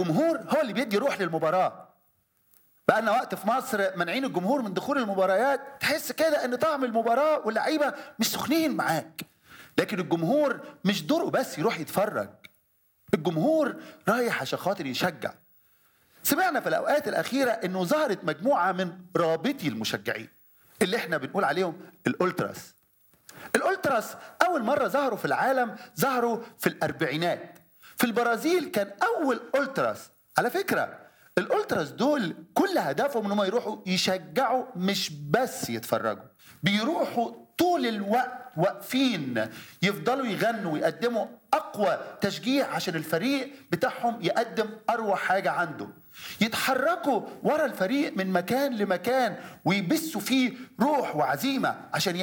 الجمهور هو اللي بيدي روح للمباراه بقى لنا وقت في مصر منعين الجمهور من دخول المباريات تحس كده ان طعم المباراه واللعيبه مش سخنين معاك لكن الجمهور مش دوره بس يروح يتفرج الجمهور رايح عشان خاطر يشجع سمعنا في الاوقات الاخيره انه ظهرت مجموعه من رابطي المشجعين اللي احنا بنقول عليهم الالتراس الالتراس اول مره ظهروا في العالم ظهروا في الاربعينات في البرازيل كان اول التراس على فكره الالتراس دول كل هدفهم ان هم يروحوا يشجعوا مش بس يتفرجوا بيروحوا طول الوقت واقفين يفضلوا يغنوا ويقدموا اقوى تشجيع عشان الفريق بتاعهم يقدم اروع حاجه عنده يتحركوا ورا الفريق من مكان لمكان ويبثوا فيه روح وعزيمه عشان